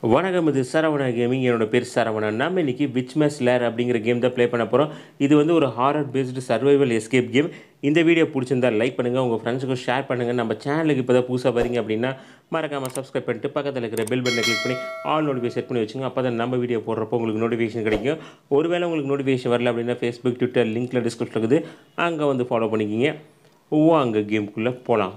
வணக்கம் இது சரவணா கேமிங் என்னோட பேர் சரவணா நம்ம இன்னைக்கு விச் மேஸ் லேர் அப்படிங்கிற கேம் தான் ப்ளே பண்ண போகிறோம் இது வந்து ஒரு horror based survival escape game இந்த வீடியோ பிடிச்சிருந்தா லைக் பண்ணுங்கள் உங்கள் ஃப்ரெண்ட்ஸுக்கும் ஷேர் பண்ணுங்கள் நம்ம சேனலுக்கு இப்போ தான் புதுசாக வரீங்க அப்படின்னா மறக்காமல் சப்ஸ்கிரைப் பண்ணிட்டு பக்கத்தில் இருக்கிற பெல் பட்டனை கிளிக் பண்ணி ஆல் நோட்டிஃபிகேஷன் செட் பண்ணி வச்சுங்க அப்போ தான் நம்ம வீடியோ போடுறப்போ உங்களுக்கு நோட்டிஃபிகேஷன் கிடைக்கும் ஒருவேளை உங்களுக்கு நோட்டிஃபிகேஷன் வரல அப்படின்னா ஃபேஸ்புக் ட்விட்டர் லிங்க்கில் டிஸ்கிரிப்ஷன் இருக்குது அங்கே வந்து ஃபாலோ பண்ணிக்கிங்க வாங்க கேமுக்குள்ளே போகலாம்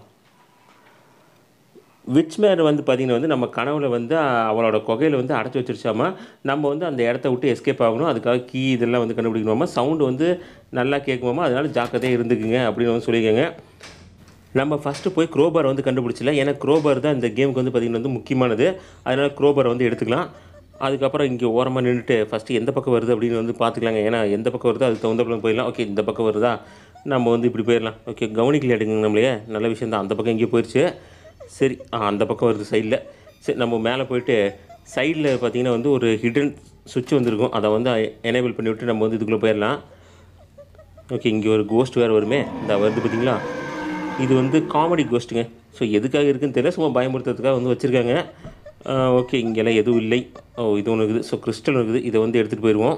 விச்மேர் வந்து பார்த்திங்கன்னா வந்து நம்ம கனவுல வந்து அஹ், அவளோட குகையில் வந்து அடைச்சி வச்சிருச்சாமா நம்ம வந்து அந்த இடத்த விட்டு எஸ்கேப் ஆகணும் அதுக்காக கீ இதெல்லாம் வந்து கண்டுபிடிக்கணுமா சவுண்டு வந்து நல்லா கேட்குமாமா அதனால ஜாக்கிரதையாக இருந்துக்குங்க அப்படின்னு வந்து சொல்லிக்கோங்க நம்ம ஃபஸ்ட்டு போய் க்ரோபார் வந்து கண்டுபிடிச்சல ஏன்னா க்ரோபார் தான் இந்த கேமுக்கு வந்து பார்த்திங்கன்னா வந்து முக்கியமானது அதனால் க்ரோபார் வந்து எடுத்துக்கலாம் அதுக்கப்புறம் இங்கே ஓரமாக நின்றுட்டு ஃபஸ்ட்டு எந்த பக்கம் வருது அப்படின்னு வந்து பார்த்துக்கலாங்க ஏன்னா எந்த பக்கம் வருதோ அதுக்கு தகுந்த பக்கம் போயிடலாம் ஓகே இந்த பக்கம் வருதா நம்ம வந்து இப்படி போயிடலாம் ஓகே கவனிக்கல எடுங்க நம்மளையே நல்ல விஷயம் தான் அந்த பக்கம் எங்கேயோ போயிடுச்சு சரி ஆ அந்த பக்கம் வருது சைடில் சரி நம்ம மேலே போயிட்டு சைடில் பார்த்தீங்கன்னா வந்து ஒரு ஹிடன் சுவிட்ச் வந்திருக்கும் அதை வந்து எனேபிள் பண்ணி விட்டு நம்ம வந்து இதுக்குள்ளே போயிடலாம் ஓகே இங்கே ஒரு கோஸ்ட் வேறு வருமே இந்த வருது பார்த்தீங்களா இது வந்து காமெடி கோஸ்ட்டுங்க ஸோ எதுக்காக இருக்குன்னு தெரியல சும்மா பயமுறுத்துறதுக்காக வந்து வச்சுருக்காங்க ஓகே இங்கெல்லாம் எதுவும் இல்லை ஓ இது ஒன்று இருக்குது ஸோ கிறிஸ்டல் இருக்குது இதை வந்து எடுத்துகிட்டு போயிடுவோம்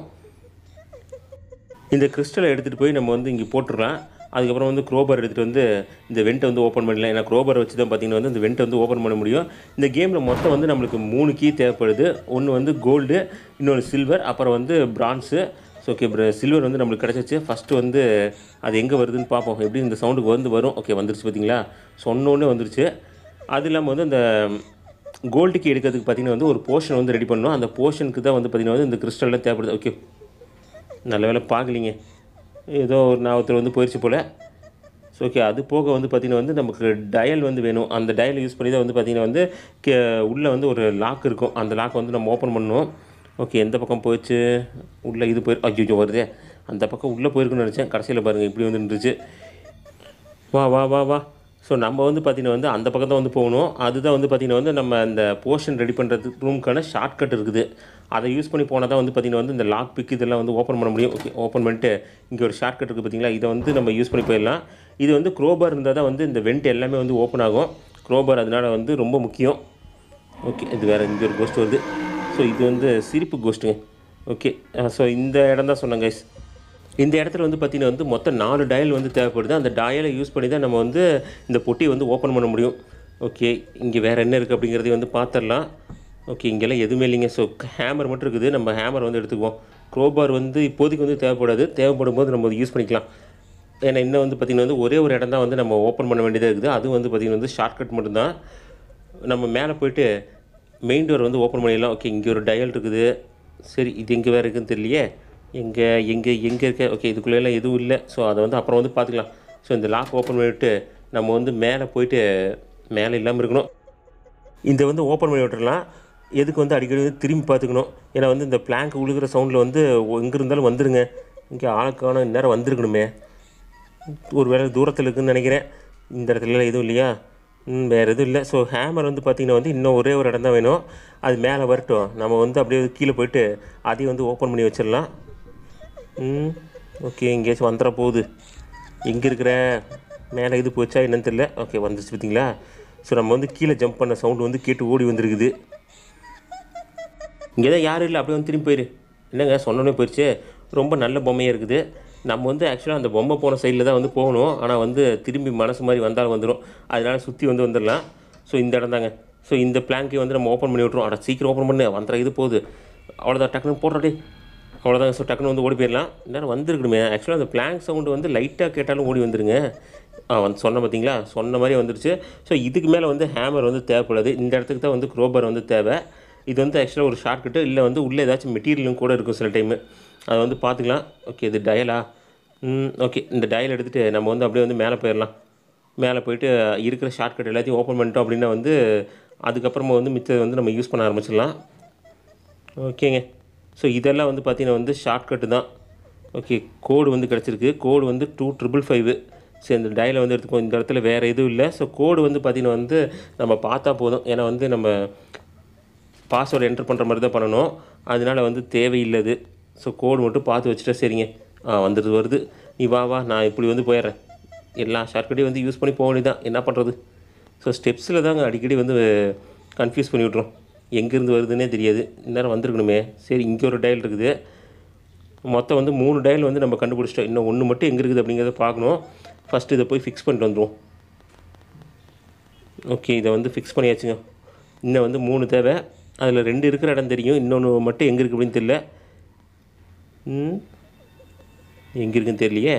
இந்த கிறிஸ்டலை எடுத்துகிட்டு போய் நம்ம வந்து இங்கே போட்டுடலாம் அதுக்கப்புறம் வந்து க்ரோபர் எடுத்துகிட்டு வந்து இந்த வெண்ட்டை வந்து ஓப்பன் பண்ணலாம் ஏன்னா க்ரோபர் வச்சு தான் பார்த்தீங்கன்னா வந்து இந்த வெண்ட்டை வந்து ஓப்பன் பண்ண முடியும் இந்த கேமில் மொத்தம் வந்து நம்மளுக்கு மூணு கீ தேவைப்படுது ஒன்று வந்து கோல்டு இன்னொன்று சில்வர் அப்புறம் வந்து பிரான்ஸு ஸோ ஓகே சில்வர் வந்து நம்மளுக்கு கிடச்சிச்சு ஃபஸ்ட்டு வந்து அது எங்கே வருதுன்னு பார்ப்போம் எப்படி இந்த சவுண்டுக்கு வந்து வரும் ஓகே வந்துருச்சு பார்த்தீங்களா சொன்னோன்னே வந்துருச்சு அது இல்லாமல் வந்து அந்த கோல்டுக்கு எடுக்கிறதுக்கு பார்த்தீங்கன்னா வந்து ஒரு போர்ஷன் வந்து ரெடி பண்ணணும் அந்த போர்ஷனுக்கு தான் வந்து பார்த்தீங்கன்னா வந்து இந்த கிறிஸ்டல்லாம் தேவைப்படுது ஓகே நல்ல வேலை பார்க்கலிங்க ஏதோ ஒரு நாவத்தில் வந்து போயிடுச்சு போல் ஸோ ஓகே அது போக வந்து பார்த்திங்கன்னா வந்து நமக்கு டயல் வந்து வேணும் அந்த டயல் யூஸ் பண்ணி தான் வந்து பார்த்திங்கன்னா வந்து கே உள்ளே வந்து ஒரு லாக் இருக்கும் அந்த லாக் வந்து நம்ம ஓப்பன் பண்ணணும் ஓகே எந்த பக்கம் போயிடுச்சு உள்ளே இது போய் ஐயோ வருதே அந்த பக்கம் உள்ளே போயிருக்குன்னு நினச்சேன் கடைசியில் பாருங்கள் இப்படி வந்து நின்றுச்சு வா வா வா வா ஸோ நம்ம வந்து பார்த்திங்கன்னா வந்து அந்த பக்கம் தான் வந்து போகணும் அதுதான் வந்து பார்த்திங்கன்னா வந்து நம்ம அந்த போர்ஷன் ரெடி பண்ணுறதுக்கு ரூமுக்கான ஷார்ட்கட் இருக்குது அதை யூஸ் பண்ணி போனால் தான் வந்து பார்த்திங்கன்னா வந்து இந்த லாக் பிக் இதெல்லாம் வந்து ஓப்பன் பண்ண முடியும் ஓகே ஓப்பன் பண்ணிட்டு இங்கே ஒரு ஷார்ட்கட் இருக்குது பார்த்தீங்களா இதை வந்து நம்ம யூஸ் பண்ணி போயிடலாம் இது வந்து க்ரோபார் இருந்தால் தான் வந்து இந்த வெண்ட் எல்லாமே வந்து ஓப்பன் ஆகும் க்ரோபார் அதனால் வந்து ரொம்ப முக்கியம் ஓகே இது வேறு இங்கே ஒரு கோஸ்ட் வருது ஸோ இது வந்து சிரிப்பு கோஸ்ட்டுங்க ஓகே ஸோ இந்த இடம் தான் சொன்னேன் கைஸ் இந்த இடத்துல வந்து பார்த்திங்கன்னா வந்து மொத்தம் நாலு டயல் வந்து தேவைப்படுது அந்த டயலை யூஸ் பண்ணி தான் நம்ம வந்து இந்த பொட்டியை வந்து ஓப்பன் பண்ண முடியும் ஓகே இங்கே வேறு என்ன இருக்குது அப்படிங்கிறதையும் வந்து பார்த்துடலாம் ஓகே இங்கெல்லாம் எதுவுமே இல்லைங்க ஸோ ஹேமர் மட்டும் இருக்குது நம்ம ஹேமர் வந்து எடுத்துக்குவோம் க்ரோபார் வந்து இப்போதைக்கு வந்து தேவைப்படாது தேவைப்படும் போது நம்ம யூஸ் பண்ணிக்கலாம் ஏன்னா இன்னும் வந்து பார்த்திங்கன்னா வந்து ஒரே ஒரு இடம் தான் வந்து நம்ம ஓப்பன் பண்ண வேண்டியதாக இருக்குது அது வந்து பார்த்திங்கன்னா வந்து ஷார்ட்கட் மட்டும்தான் நம்ம மேலே போயிட்டு மெயின் டோர் வந்து ஓப்பன் பண்ணிடலாம் ஓகே இங்கே ஒரு டயல் இருக்குது சரி இது எங்கே வேறு இருக்குன்னு தெரியலையே எங்கே எங்கே எங்கே இருக்க ஓகே இதுக்குள்ளெல்லாம் எதுவும் இல்லை ஸோ அதை வந்து அப்புறம் வந்து பார்த்துக்கலாம் ஸோ இந்த லாக் ஓப்பன் பண்ணிவிட்டு நம்ம வந்து மேலே போயிட்டு மேலே இல்லாமல் இருக்கணும் இந்த வந்து ஓப்பன் பண்ணி விட்டுறலாம் எதுக்கு வந்து அடிக்கடி வந்து திரும்பி பார்த்துக்கணும் ஏன்னா வந்து இந்த பிளாங்க் உழுகிற சவுண்டில் வந்து எங்கே இருந்தாலும் வந்துருங்க இங்கே ஆளுக்கான நேரம் வந்திருக்கணுமே ஒரு வேளை தூரத்தில் இருக்குன்னு நினைக்கிறேன் இந்த இடத்துல எதுவும் இல்லையா ம், வேறு எதுவும் இல்லை ஸோ ஹேமர் வந்து பார்த்திங்கன்னா வந்து இன்னும் ஒரே ஒரு இடம் தான் வேணும் அது மேலே வரட்டும் நம்ம வந்து அப்படியே கீழே போயிட்டு அதையும் வந்து ஓப்பன் பண்ணி வச்சிடலாம் ம் ஓகே எங்கேயாச்சும் வந்துட போகுது எங்கே இருக்கிற மேலே இது போச்சா என்னன்னு தெரியல ஓகே வந்துருச்சு பார்த்தீங்களா ஸோ நம்ம வந்து கீழே ஜம்ப் பண்ண சவுண்டு வந்து கேட்டு ஓடி வந்திருக்குது இங்கே தான் யாரும் இல்லை அப்படியே வந்து திரும்பி போயிரு என்னங்க சொன்னோன்னே போயிடுச்சு ரொம்ப நல்ல பொம்மையாக இருக்குது நம்ம வந்து ஆக்சுவலாக அந்த பொம்மை போன சைடில் தான் வந்து போகணும் ஆனால் வந்து திரும்பி மனசு மாதிரி வந்தாலும் வந்துடும் அதனால சுற்றி வந்து வந்துடலாம் ஸோ இந்த இடம் தாங்க ஸோ இந்த பிளாங்கை வந்து நம்ம ஓப்பன் பண்ணி விட்ருவோம் அட சீக்கிரம் ஓப்பன் பண்ணு வந்துற இது போகுது அவ்வளோதான் டக்குன்னு போடுறடே அவ்வளோதான் ஸோ டக்குன்னு வந்து ஓடி போயிடலாம் நேரம் வந்திருக்கணுமே ஆக்சுவலாக அந்த பிளாங்க் சவுண்டு வந்து லைட்டாக கேட்டாலும் ஓடி வந்துருங்க ஆ வந்து சொன்ன பார்த்தீங்களா சொன்ன மாதிரி வந்துருச்சு ஸோ இதுக்கு மேலே வந்து ஹேமர் வந்து தேவைப்படாது இந்த இடத்துக்கு தான் வந்து க்ரோபர் வந்து தேவை இது வந்து ஆக்சுவலாக ஒரு ஷார்ட்கட்டு இல்லை வந்து உள்ளே ஏதாச்சும் மெட்டீரியலும் கூட இருக்கும் சில டைமு அதை வந்து பார்த்துக்கலாம் ஓகே இது டயலா ம் ஓகே இந்த டயல் எடுத்துகிட்டு நம்ம வந்து அப்படியே வந்து மேலே போயிடலாம் மேலே போயிட்டு இருக்கிற ஷார்ட்கட் எல்லாத்தையும் ஓப்பன் பண்ணிட்டோம் அப்படின்னா வந்து அதுக்கப்புறமா வந்து மிச்சத்தை வந்து நம்ம யூஸ் பண்ண ஆரம்பிச்சிடலாம் ஓகேங்க ஸோ இதெல்லாம் வந்து பார்த்தீங்கன்னா வந்து ஷார்ட்கட்டு தான் ஓகே கோடு வந்து கிடச்சிருக்கு கோடு வந்து டூ ட்ரிபிள் ஃபைவ் சரி இந்த டயலை வந்து எடுத்துக்கோ இந்த இடத்துல வேறு எதுவும் இல்லை ஸோ கோடு வந்து பார்த்தீங்கன்னா வந்து நம்ம பார்த்தா போதும் ஏன்னா வந்து நம்ம பாஸ்வேர்டு என்டர் பண்ணுற மாதிரி தான் பண்ணணும் அதனால வந்து தேவையில்லை இது ஸோ கோடு மட்டும் பார்த்து வச்சுட்டா சரிங்க ஆ வந்துடுது வருது நீ வா வா நான் இப்படி வந்து போயிடுறேன் எல்லா ஷார்ட்கட்டையும் வந்து யூஸ் பண்ணி போக வேண்டியதான் என்ன பண்ணுறது ஸோ ஸ்டெப்ஸில் தாங்க அடிக்கடி வந்து கன்ஃபியூஸ் பண்ணி விட்றோம் எங்கேருந்து வருதுன்னே தெரியாது இந்நேரம் வந்திருக்கணுமே சரி இங்கே ஒரு டயல் இருக்குது மொத்தம் வந்து மூணு டயல் வந்து நம்ம கண்டுபிடிச்சிட்டோம் இன்னும் ஒன்று மட்டும் எங்கே இருக்குது அப்படிங்கிறத பார்க்கணும் ஃபஸ்ட்டு இதை போய் ஃபிக்ஸ் பண்ணிட்டு வந்துடுவோம் ஓகே இதை வந்து ஃபிக்ஸ் பண்ணியாச்சுங்க இன்னும் வந்து மூணு தேவை அதில் ரெண்டு இருக்கிற இடம் தெரியும் இன்னொன்று மட்டும் எங்கே இருக்குது அப்படின்னு தெரியல ம் எங்கே இருக்குன்னு தெரியலையே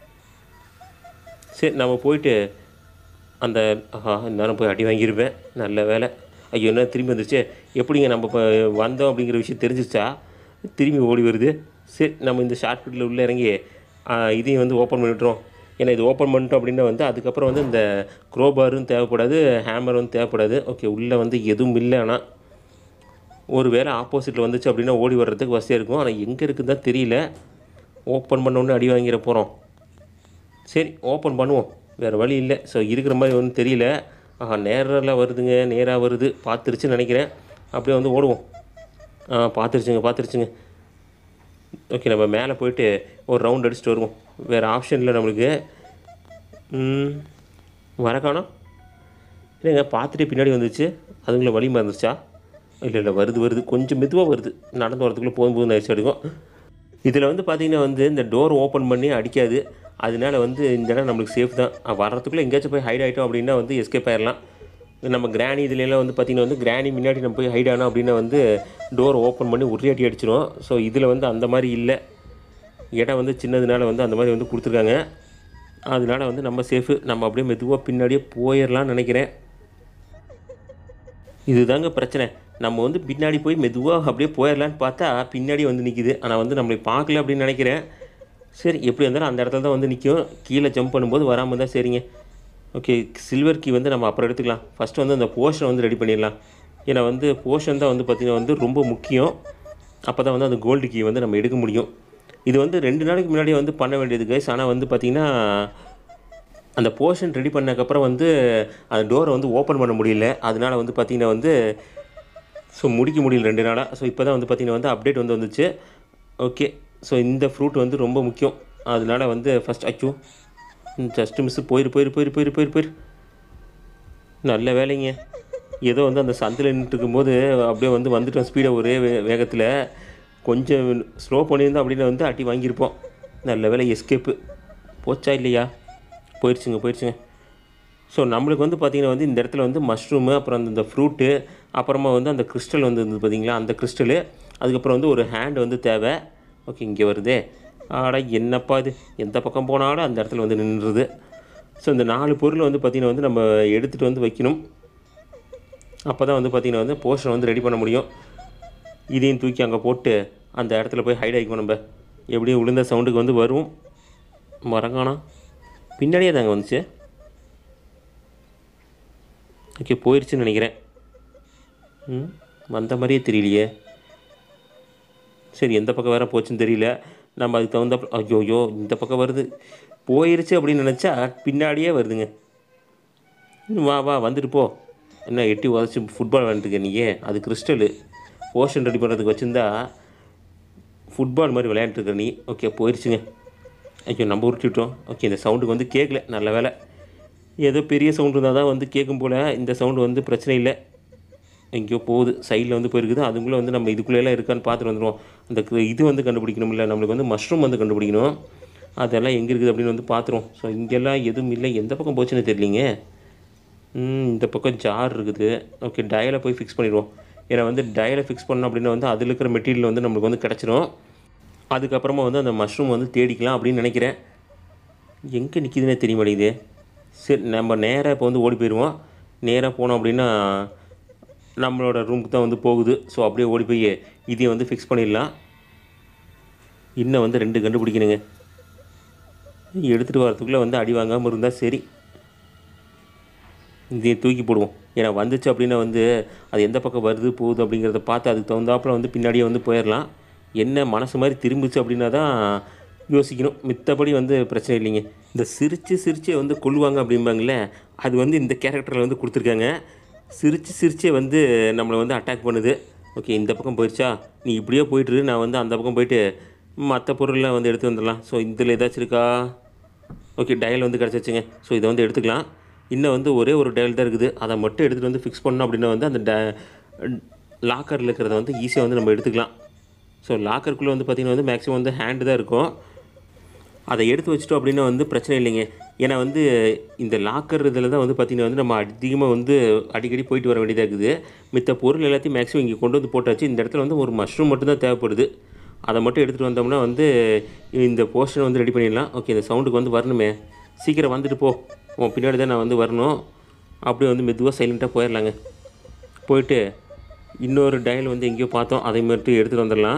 சரி நம்ம போயிட்டு அந்த ஆஹா இந்நேரம் போய் அடி வாங்கியிருப்பேன் நல்ல வேலை ஐயோ என்ன திரும்பி வந்துருச்சு எப்படிங்க நம்ம இப்போ வந்தோம் அப்படிங்கிற விஷயம் தெரிஞ்சிச்சா திரும்பி ஓடி வருது சரி நம்ம இந்த ஷார்ட்கட்டில் உள்ளே இறங்கி ஆ, இதையும் வந்து ஓப்பன் பண்ணிவிட்றோம் ஏன்னா இது ஓப்பன் பண்ணிட்டோம் அப்படின்னா வந்து அதுக்கப்புறம் வந்து இந்த க்ரோபாரும் தேவைப்படாது ஹேமர் வந்து தேவைப்படாது ஓகே உள்ளே வந்து எதுவும் இல்லை ஆனால் ஒரு வேளை ஆப்போசிட்டில் வந்துச்சு அப்படின்னா ஓடி வர்றதுக்கு வசதியாக இருக்கும் ஆனால் எங்கே இருக்குன்னு தான் தெரியல ஓப்பன் பண்ண உடனே அடி வாங்கிட போகிறோம் சரி ஓப்பன் பண்ணுவோம் வேறு வழி இல்லை ஸோ இருக்கிற மாதிரி ஒன்றும் தெரியல ஆஹா நேரில் வருதுங்க நேராக வருது பார்த்துருச்சுன்னு நினைக்கிறேன் அப்படியே வந்து ஓடுவோம் ஆ பார்த்துருச்சுங்க பார்த்துருச்சுங்க ஓகே நம்ம மேலே போயிட்டு ஒரு ரவுண்ட் அடிச்சுட்டு வருவோம் வேறு ஆப்ஷன் இல்லை நம்மளுக்கு ம், வர காணோம் இல்லைங்க பார்த்துட்டு பின்னாடி வந்துச்சு அதுக்குள்ளே வழி மறந்துச்சா இல்லை இல்லை வருது வருது கொஞ்சம் மெதுவாக வருது நடந்து வரதுக்குள்ளே போதும் போதும் நடிச்சு எடுக்கும் இதில் வந்து பார்த்திங்கன்னா வந்து இந்த டோர் ஓப்பன் பண்ணி அடிக்காது அதனால வந்து இந்த இடம் நம்மளுக்கு சேஃப் தான் அஹ் வர்றதுக்குள்ளே எங்கேயாச்சும் போய் ஹைட் ஆகிட்டோம் அப்படின்னா வந்து எஸ்கேப் ஆயிடலாம் நம்ம கிராணி இதுலலாம் வந்து பார்த்திங்கன்னா வந்து கிராணி முன்னாடி நம்ம போய் ஹைட் ஆனோம் அப்படின்னா வந்து டோர் ஓப்பன் பண்ணி உருளி அடி அடிச்சிடும் ஸோ இதில் வந்து அந்த மாதிரி இல்லை இடம் வந்து சின்னதுனால வந்து அந்த மாதிரி வந்து கொடுத்துருக்காங்க அதனால வந்து நம்ம சேஃபு நம்ம அப்படியே மெதுவாக பின்னாடியே போயிடலாம்னு நினைக்கிறேன் இதுதாங்க பிரச்சனை நம்ம வந்து பின்னாடி போய் மெதுவாக அப்படியே போயிடலான்னு பார்த்தா பின்னாடி வந்து நிற்கிது ஆனால் வந்து நம்மளை பார்க்கல அப்படின்னு நினைக்கிறேன் சரி எப்படி இருந்தாலும் அந்த இடத்துல தான் வந்து நிற்கும் கீழே ஜம்ப் பண்ணும்போது வராமல் தான் சரிங்க ஓகே சில்வர் கீ வந்து நம்ம அப்புறம் எடுத்துக்கலாம் ஃபஸ்ட்டு வந்து அந்த போர்ஷனை வந்து ரெடி பண்ணிடலாம் ஏன்னா வந்து போர்ஷன் தான் வந்து பார்த்திங்கன்னா வந்து ரொம்ப முக்கியம் அப்போ தான் வந்து அந்த கோல்டு கீ வந்து நம்ம எடுக்க முடியும் இது வந்து ரெண்டு நாளைக்கு முன்னாடியே வந்து பண்ண வேண்டியது கைஸ் ஆனால் வந்து பார்த்திங்கன்னா அந்த போர்ஷன் ரெடி பண்ணக்கப்புறம் வந்து அந்த டோரை வந்து ஓப்பன் பண்ண முடியல அதனால வந்து பார்த்திங்கன்னா வந்து ஸோ முடிக்க முடியல ரெண்டு நாளாக ஸோ இப்போ தான் வந்து பார்த்திங்கன்னா வந்து அப்டேட் வந்து வந்துச்சு ஓகே ஸோ இந்த ஃப்ரூட் வந்து ரொம்ப முக்கியம் அதனால வந்து ஃபஸ்ட் அச்சோ ஜஸ்ட்டு மிஸ்ஸு போயிரு போயிரு போயிரு போயிரு போயிரு போயிரு நல்ல வேலைங்க ஏதோ வந்து அந்த சந்தில் நின்றுட்டு இருக்கும்போது அப்படியே வந்து வந்துட்டோம் ஸ்பீடாக ஒரே வே வேகத்தில் கொஞ்சம் ஸ்லோ பண்ணியிருந்தோம் அப்படின்னு வந்து அட்டி வாங்கியிருப்போம் நல்ல வேலை எஸ்கேப்பு போச்சா இல்லையா போயிடுச்சுங்க போயிடுச்சுங்க ஸோ நம்மளுக்கு வந்து பார்த்திங்கன்னா வந்து இந்த இடத்துல வந்து மஷ்ரூமு அப்புறம் அந்த இந்த ஃப்ரூட்டு அப்புறமா வந்து அந்த கிறிஸ்டல் வந்து இருந்தது பார்த்தீங்களா அந்த கிறிஸ்டலு அதுக்கப்புறம் வந்து ஒரு ஹேண்ட் வந்து தேவை ஓகே இங்கே வருதே ஆடா என்னப்பா இது எந்த பக்கம் போனாலும் அந்த இடத்துல வந்து நின்றுது ஸோ இந்த நாலு பொருளை வந்து பார்த்திங்கன்னா வந்து நம்ம எடுத்துகிட்டு வந்து வைக்கணும் அப்போ தான் வந்து பார்த்திங்கன்னா வந்து போஸ்டர் வந்து ரெடி பண்ண முடியும் இதையும் தூக்கி அங்கே போட்டு அந்த இடத்துல போய் ஹைட் ஆகிக்குவோம் நம்ம எப்படியும் விழுந்த சவுண்டுக்கு வந்து வரும் மரங்கானா பின்னாடியே தாங்க வந்துச்சு ஓகே போயிடுச்சுன்னு நினைக்கிறேன் ம் வந்த மாதிரியே தெரியலையே சரி எந்த பக்கம் வேற போச்சுன்னு தெரியல நம்ம அதுக்கு தகுந்த ஐயோ ஐயோ இந்த பக்கம் வருது போயிருச்சு அப்படின்னு நினச்சா பின்னாடியே வருதுங்க ம், வா வா வந்துட்டு போ என்ன எட்டி உதச்சி ஃபுட்பால் விளாண்டுருக்க நீயே அது கிறிஸ்டலு ஓஷன் ரெடி பண்ணுறதுக்கு வச்சுருந்தா ஃபுட்பால் மாதிரி விளையாண்டுருக்க நீ ஓகே போயிடுச்சுங்க ஐயோ நம்ம உருட்டிட்டோம் ஓகே இந்த சவுண்டுக்கு வந்து கேட்கல நல்ல வேலை ஏதோ பெரிய சவுண்டு இருந்தால் தான் வந்து கேட்கும் போல் இந்த சவுண்டு வந்து பிரச்சனை இல்லை எங்கேயோ போகுது சைடில் வந்து போயிருக்குது அதுக்குள்ளே வந்து நம்ம இதுக்குள்ளேலாம் இருக்கான்னு பார்த்துட்டு வந்துடுவோம் அந்த கு- இது வந்து கண்டுபிடிக்கணும் இல்லை நம்மளுக்கு வந்து மஷ்ரூம் வந்து கண்டுபிடிக்கணும் அதெல்லாம் எங்கே இருக்குது அப்படின்னு வந்து பார்த்துருவோம் ஸோ இங்கெல்லாம் எதுவும் இல்லை எந்த பக்கம் போச்சுன்னு தெரியலிங்க ம், இந்த பக்கம் ஜார் இருக்குது ஓகே டயலை போய் ஃபிக்ஸ் பண்ணிடுவோம் ஏன்னா வந்து டயலை ஃபிக்ஸ் பண்ணோம் அப்படின்னா வந்து அதில் இருக்கிற மெட்டீரியல் வந்து நம்மளுக்கு வந்து கிடச்சிரும் அதுக்கப்புறமா வந்து அந்த மஷ்ரூம் வந்து தேடிக்கலாம் அப்படின்னு நினைக்கிறேன் எங்கே நிற்கிதுன்னே தெரிய மாட்டேங்குது சரி நம்ம நேராக இப்போ வந்து ஓடி போயிடுவோம் நேராக போனோம் அப்படின்னா நம்மளோட ரூமுக்கு தான் வந்து போகுது ஸோ அப்படியே ஓடி போய் இதையும் வந்து ஃபிக்ஸ் பண்ணிடலாம் இன்னும் வந்து ரெண்டு கண்டுபிடிக்கணுங்க எடுத்துகிட்டு வரதுக்குள்ளே வந்து அடி வாங்காமல் இருந்தால் சரி இதையும் தூக்கி போடுவோம் ஏன்னா வந்துச்சு அப்படின்னா வந்து அது எந்த பக்கம் வருது போகுது அப்படிங்கிறத பார்த்து அதுக்கு தகுந்தாப்புல வந்து பின்னாடியே வந்து போயிடலாம் என்ன மனசு மாதிரி திரும்பிச்சு அப்படின்னா தான் யோசிக்கணும் மித்தபடி வந்து பிரச்சனை இல்லைங்க இந்த சிரித்து சிரிச்சே வந்து கொள்ளுவாங்க அப்படிம்பாங்களே அது வந்து இந்த கேரக்டரில் வந்து கொடுத்துருக்காங்க சிரித்து சிரிச்சே வந்து நம்மளை வந்து அட்டாக் பண்ணுது ஓகே இந்த பக்கம் போயிடுச்சா நீ இப்படியே போயிட்டு இரு, நான் வந்து அந்த பக்கம் போயிட்டு மற்ற பொருள்லாம் வந்து எடுத்து வந்துடலாம் ஸோ இதில் ஏதாச்சும் இருக்கா ஓகே டயல் வந்து கிடச்சிச்சுங்க ஸோ இதை வந்து எடுத்துக்கலாம் இன்னும் வந்து ஒரே ஒரு டயல் தான் இருக்குது அதை மட்டும் எடுத்துகிட்டு வந்து ஃபிக்ஸ் பண்ணோம் அப்படின்னா வந்து அந்த ட லாக்கரில் இருக்கிறத வந்து ஈஸியாக வந்து நம்ம எடுத்துக்கலாம் ஸோ லாக்கருக்குள்ளே வந்து பார்த்திங்கன்னா வந்து மேக்ஸிமம் வந்து ஹேண்டு தான் இருக்கும் அதை எடுத்து வச்சிட்டோம் அப்படின்னா வந்து பிரச்சனை இல்லைங்க ஏன்னா வந்து இந்த லாக்கர் இதில் தான் வந்து பார்த்திங்கன்னா வந்து நம்ம அதிகமாக வந்து அடிக்கடி போயிட்டு வர வேண்டியதாக இருக்குது மித்த பொருள் எல்லாத்தையும் மேக்ஸிமம் இங்கே கொண்டு வந்து போட்டாச்சு இந்த இடத்துல வந்து ஒரு மஷ்ரூம் மட்டும் தான் தேவைப்படுது அதை மட்டும் எடுத்துகிட்டு வந்தோம்னா வந்து இந்த போர்ஷனை வந்து ரெடி பண்ணிடலாம் ஓகே இந்த சவுண்டுக்கு வந்து வரணுமே சீக்கிரம் வந்துட்டு போ உன் பின்னாடி தான் நான் வந்து வரணும் அப்படியே வந்து மெதுவாக சைலண்ட்டாக போயிடலாங்க போயிட்டு இன்னொரு டயல் வந்து எங்கேயோ பார்த்தோம் அதை மட்டும் எடுத்துகிட்டு வந்துடலாம்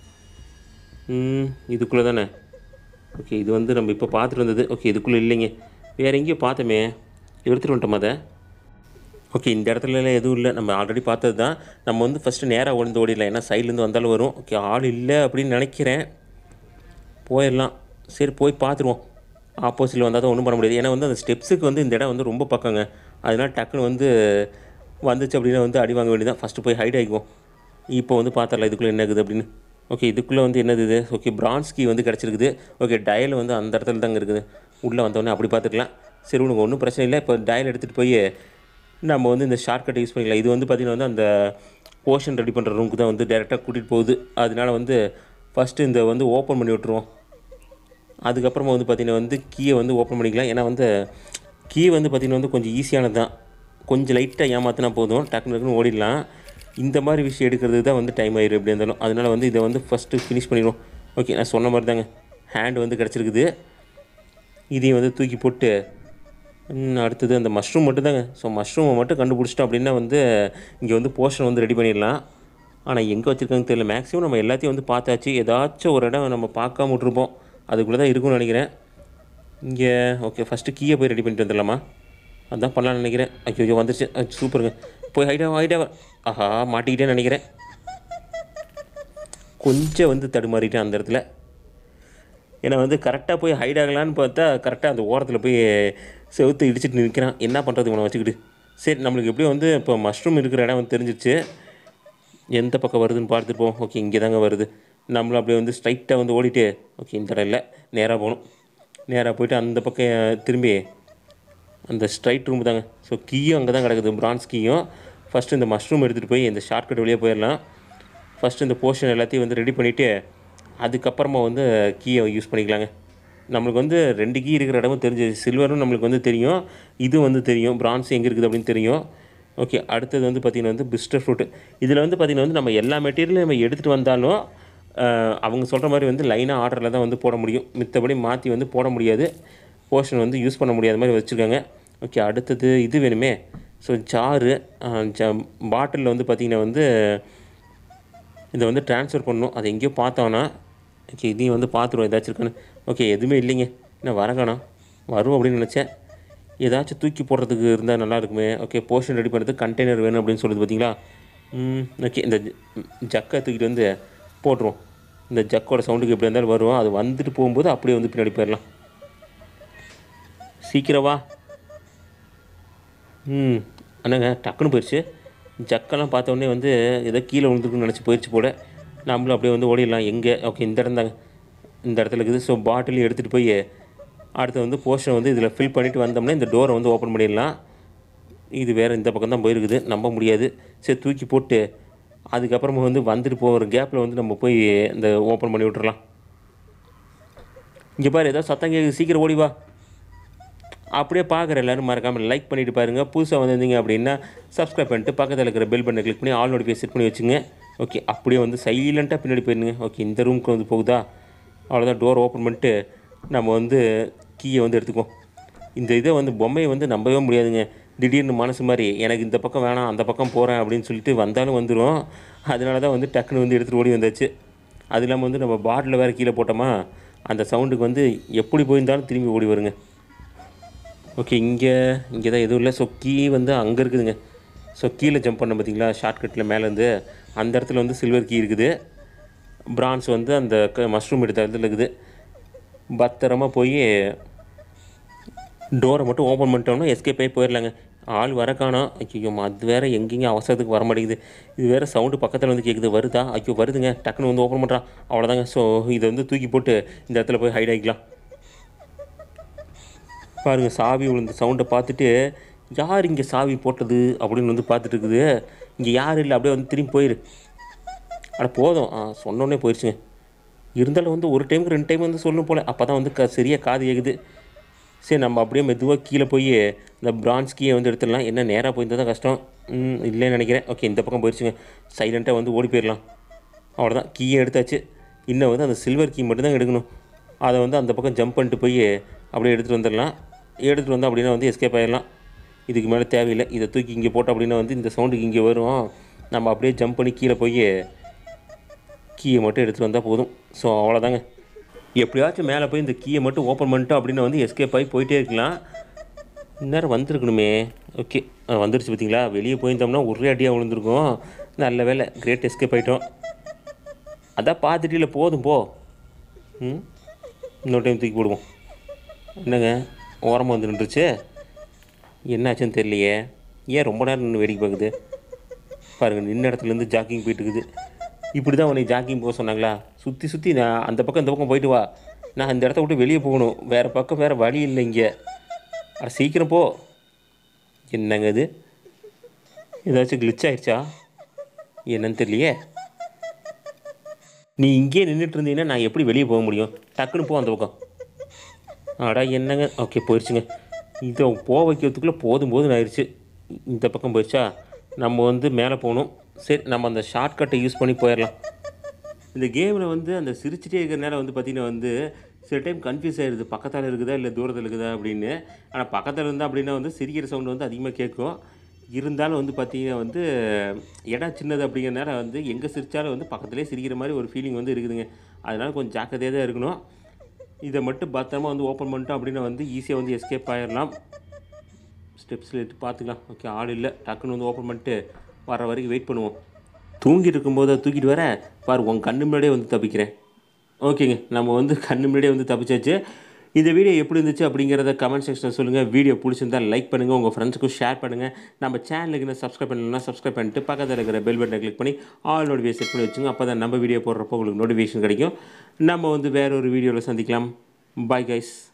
ம், இதுக்குள்ளே தானே ஓகே இது வந்து நம்ம இப்போ பார்த்துட்டு வந்தது ஓகே இதுக்குள்ளே இல்லைங்க வேறு எங்கேயோ பார்த்தோமே எடுத்துகிட்டு வந்துட்டோம் அதை ஓகே இந்த இடத்துலலாம் எதுவும் இல்லை நம்ம ஆல்ரெடி பார்த்தது தான் நம்ம வந்து ஃபஸ்ட்டு நேராக ஒழுந்து ஓடிடலாம் ஏன்னா சைட்லேருந்து வந்தாலும் வரும் ஓகே ஆள் இல்லை அப்படின்னு நினைக்கிறேன் போயிடலாம் சரி போய் பார்த்துருவோம் ஆப்போசிட்டில் வந்தால் தான் ஒன்றும் பண்ண முடியாது ஏன்னா வந்து அந்த ஸ்டெப்ஸுக்கு வந்து இந்த இடம் வந்து ரொம்ப பக்கங்க அதனால டக்குன்னு வந்து வந்துச்சு அப்படின்னா வந்து அடி வாங்க வேண்டியதான் ஃபஸ்ட்டு போய் ஹைட் ஆகிக்குவோம் இப்போ வந்து பார்த்துடலாம் இதுக்குள்ளே என்ன இருக்குது அப்படின்னு ஓகே இதுக்குள்ளே வந்து என்னது இது ஓகே பிரான்ஸ் கீ வந்து கிடச்சிருக்குது ஓகே டயல் வந்து அந்த இடத்துல தாங்க இருக்குது உள்ளே வந்தோடனே அப்படி பார்த்துக்கலாம் சரி உனக்கு ஒன்றும் பிரச்சனை இல்லை இப்போ டயல் எடுத்துகிட்டு போய் நம்ம வந்து இந்த ஷார்ட்கட் யூஸ் பண்ணிக்கலாம் இது வந்து பார்த்திங்கன்னா வந்து அந்த போர்ஷன் ரெடி பண்ணுற ரூமுக்கு தான் வந்து டேரெக்டாக கூட்டிகிட்டு போகுது அதனால வந்து ஃபஸ்ட்டு இந்த வந்து ஓப்பன் பண்ணி விட்ருவோம் அதுக்கப்புறமா வந்து பார்த்திங்கன்னா வந்து கீயை வந்து ஓப்பன் பண்ணிக்கலாம் ஏன்னா வந்து கீ வந்து பார்த்திங்கன்னா வந்து கொஞ்சம் ஈஸியானது தான் கொஞ்சம் லைட்டாக ஏமாற்றினா போதும் டக்குனு டக்குனு ஓடிடலாம் இந்த மாதிரி விஷயம் எடுக்கிறது தான் வந்து டைம் ஆயிரும் எப்படி இருந்தாலும் அதனால வந்து இதை வந்து ஃபஸ்ட்டு ஃபினிஷ் பண்ணிடுவோம் ஓகே நான் சொன்ன மாதிரி தாங்க ஹேண்ட் வந்து கிடச்சிருக்குது இதையும் வந்து தூக்கி போட்டு ம், அடுத்தது அந்த மஷ்ரூம் மட்டும் தாங்க ஸோ மஷ்ரூமை மட்டும் கண்டுபிடிச்சிட்டோம் அப்படின்னா வந்து இங்கே வந்து போர்ஷன் வந்து ரெடி பண்ணிடலாம் ஆனால் எங்கே வச்சுருக்காங்க தெரியல மேக்ஸிமம் நம்ம எல்லாத்தையும் வந்து பார்த்தாச்சு ஏதாச்சும் ஒரு இடம் நம்ம பார்க்காம விட்ருப்போம் அதுக்குள்ளே தான் இருக்கும்னு நினைக்கிறேன் இங்கே ஓகே ஃபஸ்ட்டு கீயை போய் ரெடி பண்ணிட்டு வந்துடலாமா அதான் பண்ணலாம்னு நினைக்கிறேன் ஐயோ ஐயோ வந்துருச்சு அஹ், சூப்பருங்க போய் ஹைட்டாக ஹைட்டாக ஆஹா மாட்டிக்கிட்டேன்னு நினைக்கிறேன் கொஞ்சம் வந்து தடுமாறிட்டேன் அந்த இடத்துல ஏன்னா வந்து கரெக்டாக போய் ஹைட் ஆகலான்னு பார்த்தா கரெக்டாக அந்த ஓரத்தில் போய் செவுத்து இடிச்சிட்டு நிற்கிறான் என்ன பண்ணுறது இவனை வச்சுக்கிட்டு சரி நம்மளுக்கு எப்படியும் வந்து இப்போ மஷ்ரூம் இருக்கிற இடம் வந்து தெரிஞ்சிருச்சு எந்த பக்கம் வருதுன்னு பார்த்துட்டு போவோம் ஓகே இங்கே தாங்க வருது நம்மளும் அப்படியே வந்து ஸ்ட்ரைட்டாக வந்து ஓடிட்டு ஓகே இந்த இடம் இல்லை நேராக போகணும் நேராக போயிட்டு அந்த பக்கம் திரும்பி அந்த ஸ்ட்ரைட் ரூம் தாங்க ஸோ கீயும் அங்கே தான் கிடக்குது பிரான்ஸ் கீயும் ஃபஸ்ட்டு இந்த மஷ்ரூம் எடுத்துகிட்டு போய் இந்த ஷார்ட்கட் வழியாக போயிடலாம் ஃபஸ்ட்டு இந்த போர்ஷன் எல்லாத்தையும் வந்து ரெடி பண்ணிவிட்டு அதுக்கப்புறமா வந்து கீயை யூஸ் பண்ணிக்கலாங்க நம்மளுக்கு வந்து ரெண்டு கீ இருக்கிற இடமும் தெரிஞ்சு சில்வரும் நம்மளுக்கு வந்து தெரியும் இது வந்து தெரியும் பிரான்ஸ் எங்கே இருக்குது அப்படின்னு தெரியும் ஓகே அடுத்தது வந்து பார்த்திங்கன்னா வந்து பிஸ்டர் ஃப்ரூட் இதில் வந்து பார்த்திங்கன்னா வந்து நம்ம எல்லா மெட்டீரியலும் நம்ம எடுத்துகிட்டு வந்தாலும் ஆஹ், அவங்க சொல்கிற மாதிரி வந்து லைனாக ஆர்டரில் தான் வந்து போட முடியும் மித்தபடி மாற்றி வந்து போட முடியாது போர்ஷன் வந்து யூஸ் பண்ண முடியாத மாதிரி வச்சுருக்காங்க ஓகே அடுத்தது இது வேணுமே ஸோ ஜாரு பாட்டிலில் வந்து பார்த்திங்கன்னா வந்து இதை வந்து ட்ரான்ஸ்ஃபர் பண்ணணும் அது எங்கேயோ பார்த்தோன்னா ஓகே இதையும் வந்து பார்த்துருவோம் ஏதாச்சும் இருக்கான்னு ஓகே எதுவுமே இல்லைங்க என்ன வர காணோம் வரும் அப்படின்னு நினச்சேன் ஏதாச்சும் தூக்கி போடுறதுக்கு இருந்தால் நல்லா இருக்குமே ஓகே போர்ஷன் ரெடி பண்ணுறதுக்கு கண்டெய்னர் வேணும் அப்படின்னு சொல்லுது பார்த்தீங்களா ம் ஓகே இந்த ஜ- ஜக்கை தூக்கிட்டு வந்து போட்டுருவோம் இந்த ஜக்கோட சவுண்டுக்கு எப்படி இருந்தாலும் வரும் அது வந்துட்டு போகும்போது அப்படியே வந்து பின்னாடி போயிடலாம் சீக்கிரம் வா ம் அண்ணாங்க டக்குன்னு போயிடுச்சு ஜக்கெல்லாம் பார்த்த உடனே வந்து ஏதோ கீழே விழுந்துருக்குன்னு நினச்சி போயிடுச்சு போல நம்மளும் அப்படியே வந்து ஓடிடலாம் எங்கே ஓகே இந்த இடம் தாங்க இந்த இடத்துல இருக்குது ஸோ பாட்டிலையும் எடுத்துகிட்டு போய் அடுத்து வந்து போர்ஷன் வந்து இதில் ஃபில் பண்ணிவிட்டு வந்தோம்னா இந்த டோரை வந்து ஓப்பன் பண்ணிடலாம் இது வேறு இந்த பக்கம் தான் போயிருக்குது நம்ப முடியாது சரி தூக்கி போட்டு அதுக்கப்புறமா வந்து வந்துட்டு போகிற கேப்பில் வந்து நம்ம போய் இந்த ஓப்பன் பண்ணி விட்டுறலாம் இங்கே பாரு ஏதோ சத்தம் கேட்குது சீக்கிரம் ஓடி வா அப்படியே பார்க்குற எல்லாரும் மறக்காமல் லைக் பண்ணிட்டு பாருங்கள் புதுசாக வந்திருந்தீங்க அப்படின்னா சப்ஸ்கிரைப் பண்ணிட்டு பக்கத்தில் இருக்கிற பெல் பட்டனை கிளிக் பண்ணி ஆல் நோட்டிஃபிகேஷன் செட் பண்ணி வச்சுங்க ஓகே அப்படியே வந்து சைலண்ட்டாக பின்னாடி போயிருங்க ஓகே இந்த ரூமுக்கு வந்து போகுதா அவ்வளோதான் டோர் ஓப்பன் பண்ணிட்டு நம்ம வந்து கீயை வந்து எடுத்துக்குவோம் இந்த இதை வந்து பொம்மையை வந்து நம்பவே முடியாதுங்க திடீர்னு மனசு மாதிரி எனக்கு இந்த பக்கம் வேணாம் அந்த பக்கம் போகிறேன் அப்படின்னு சொல்லிட்டு வந்தாலும் வந்துடும் அதனால தான் வந்து டக்குன்னு வந்து எடுத்துகிட்டு ஓடி வந்தாச்சு அது இல்லாமல் வந்து நம்ம பாட்டில் வேறு கீழே போட்டோமா அந்த சவுண்டுக்கு வந்து எப்படி போயிருந்தாலும் திரும்பி ஓடி வருங்க ஓகே இங்கே இங்கே தான் எதுவும் இல்லை ஸோ கீ வந்து அங்கே இருக்குதுங்க ஸோ கீழே ஜம்ப் பண்ண பார்த்தீங்களா ஷார்ட்கட்டில் மேலேருந்து அந்த இடத்துல வந்து சில்வர் கீ இருக்குது பிரான்ஸ் வந்து அந்த மஷ்ரூம் எடுத்த இடத்துல இருக்குது பத்திரமா போய் டோரை மட்டும் ஓப்பன் பண்ணிட்டோம்னா எஸ்கேப் ஆகி போயிடலாங்க ஆள் வர காணோம் ஐயோ அது வேறு எங்கேயும் அவசரத்துக்கு வர மாட்டேங்குது இது வேறு சவுண்டு பக்கத்தில் வந்து கேட்குது வருதா ஐயோ வருதுங்க டக்குன்னு வந்து ஓப்பன் பண்ணுறான் அவ்வளோதாங்க ஸோ இதை வந்து தூக்கி போட்டு இந்த இடத்துல போய் ஹைட் ஆகிக்கலாம் பாருங்கள் சாவி விழுந்த சவுண்டை பார்த்துட்டு யார் இங்கே சாவி போட்டது அப்படின்னு வந்து பார்த்துட்டு இருக்குது இங்கே யாரும் இல்லை அப்படியே வந்து திரும்பி போயிரு அட போதும் ஆ சொன்னோடனே போயிடுச்சுங்க இருந்தாலும் வந்து ஒரு டைமுக்கு ரெண்டு டைம் வந்து சொல்லணும் போல் அப்போ தான் வந்து க சரியாக காது கேக்குது சரி நம்ம அப்படியே மெதுவாக கீழே போய் இந்த பிரான்ஸ் கீயை வந்து எடுத்துடலாம் என்ன நேராக போயிருந்தால் தான் கஷ்டம் ம், இல்லைன்னு நினைக்கிறேன் ஓகே இந்த பக்கம் போயிடுச்சுங்க சைலண்ட்டாக வந்து ஓடி போயிடலாம் அவ்வளோதான் கீயை எடுத்தாச்சு இன்னும் வந்து அந்த சில்வர் கீ மட்டும்தான் எடுக்கணும் அதை வந்து அந்த பக்கம் ஜம்ப் பண்ணிட்டு போய் அப்படியே எடுத்துகிட்டு வந்துடலாம் எடுத்துகிட்டு வந்தோம் அப்படின்னா வந்து எஸ்கேப் ஆயிடலாம் இதுக்கு மேலே தேவையில்லை இதை தூக்கி இங்கே போட்டோம் அப்படின்னா வந்து இந்த சவுண்டுக்கு இங்கே வரும் நம்ம அப்படியே ஜம்ப் பண்ணி கீழே போய் கீயை மட்டும் எடுத்துகிட்டு வந்தால் போதும் ஸோ அவ்வளோதாங்க எப்படியாச்சும் மேலே போய் இந்த கீயை மட்டும் ஓப்பன் பண்ணிட்டோம் அப்படின்னு வந்து எஸ்கேப் ஆகி போயிட்டே இருக்கலாம் இந்நேரம் வந்திருக்கணுமே ஓகே வந்துருச்சு பார்த்தீங்களா வெளியே போயிருந்தோம்னா ஒரே அடியாக விழுந்திருக்கும் நல்ல வேலை கிரேட் எஸ்கேப் ஆகிட்டோம் அதான் பார்த்துட்டு இல்லை போதும் போ ம் இன்னொரு டைம் தூக்கி போடுவோம் என்னங்க ஓரமாக வந்து நின்றுச்சு என்னாச்சுன்னு தெரியலையே ஏன் ரொம்ப நேரம் நின்று வேடிக்கை பார்க்குது பாருங்கள் நின்ன இடத்துலேருந்து ஜாக்கிங் போயிட்டு இருக்குது இப்படி தான் உன்னை ஜாக்கிங் போக சொன்னாங்களா சுற்றி சுற்றி நான் அந்த பக்கம் இந்த பக்கம் போயிட்டு வா நான் இந்த இடத்த விட்டு வெளியே போகணும் வேறு பக்கம் வேறு வழி இல்லை இங்கே அட சீக்கிரம் போ என்னங்க இது ஏதாச்சும் glitch ஆயிடுச்சா என்னன்னு தெரியலையே நீ இங்கேயே நின்றுட்டு இருந்தீங்கன்னா நான் எப்படி வெளியே போக முடியும் டக்குன்னு போ அந்த பக்கம் அடா என்னங்க ஓகே போயிடுச்சுங்க இதை போக வைக்கிறதுக்குள்ளே போதும் போதும் ஆயிடுச்சு இந்த பக்கம் போயிடுச்சா நம்ம வந்து மேலே போகணும் சரி நம்ம அந்த ஷார்ட்கட்டை யூஸ் பண்ணி போயிடலாம் இந்த கேமில் வந்து அந்த சிரிச்சிட்டே இருக்கிற நேரம் வந்து பார்த்திங்கன்னா வந்து சில டைம் கன்ஃபியூஸ் ஆயிடுது பக்கத்தில் இருக்குதா இல்லை தூரத்தில் இருக்குதா அப்படின்னு ஆனால் பக்கத்தில் இருந்தால் அப்படின்னா வந்து சிரிக்கிற சவுண்டு வந்து அதிகமாக கேட்கும் இருந்தாலும் வந்து பார்த்தீங்கன்னா வந்து இடம் சின்னது அப்படிங்கிற நேரம் வந்து எங்கே சிரித்தாலும் வந்து பக்கத்துலேயே சிரிக்கிற மாதிரி ஒரு ஃபீலிங் வந்து இருக்குதுங்க அதனால் கொஞ்சம் ஜாக்கிரதையாக தான் இருக்கணும் இதை மட்டும் பத்திரமா வந்து ஓப்பன் பண்ணிட்டோம் அப்படின்னா வந்து ஈஸியாக வந்து எஸ்கேப் ஆயிடலாம் ஸ்டெப்ஸில் எடுத்து பார்த்துக்கலாம் ஓகே ஆள் இல்லை டக்குன்னு வந்து ஓப்பன் பண்ணிட்டு வர வரைக்கும் வெயிட் பண்ணுவோம் தூங்கிட்டு இருக்கும்போது அதை தூக்கிட்டு வர பாரு உன் கண்ணு முன்னாடியே வந்து தப்பிக்கிறேன் ஓகேங்க நம்ம வந்து கண்ணு முன்னாடியே வந்து தப்பிச்சாச்சு இந்த வீடியோ எப்படி இருந்துச்சு அப்படிங்கிறத கமெண்ட் செக்ஷனில் சொல்லுங்கள் வீடியோ பிடிச்சிருந்தா லைக் பண்ணுங்கள் உங்கள் ஃப்ரெண்ட்ஸுக்கும் ஷேர் பண்ணுங்கள் நம்ம சேனலுக்கு இன்னும் சப்ஸ்கிரைப் பண்ணலன்னா சப்ஸ்கிரைப் பண்ணிட்டு பக்கத்தில் இருக்கிற பெல் பட்டனை கிளிக் பண்ணி ஆல் நோட்டிஃபிகேஷன் செட் பண்ணி வச்சுங்க அப்போ தான் நம்ம வீடியோ போடுறப்போ உங்களுக்கு நோட்டிஃபிகேஷன் கிடைக்கும் நம்ம வந்து வேற ஒரு வீடியோவில் சந்திக்கலாம் பாய் கைஸ்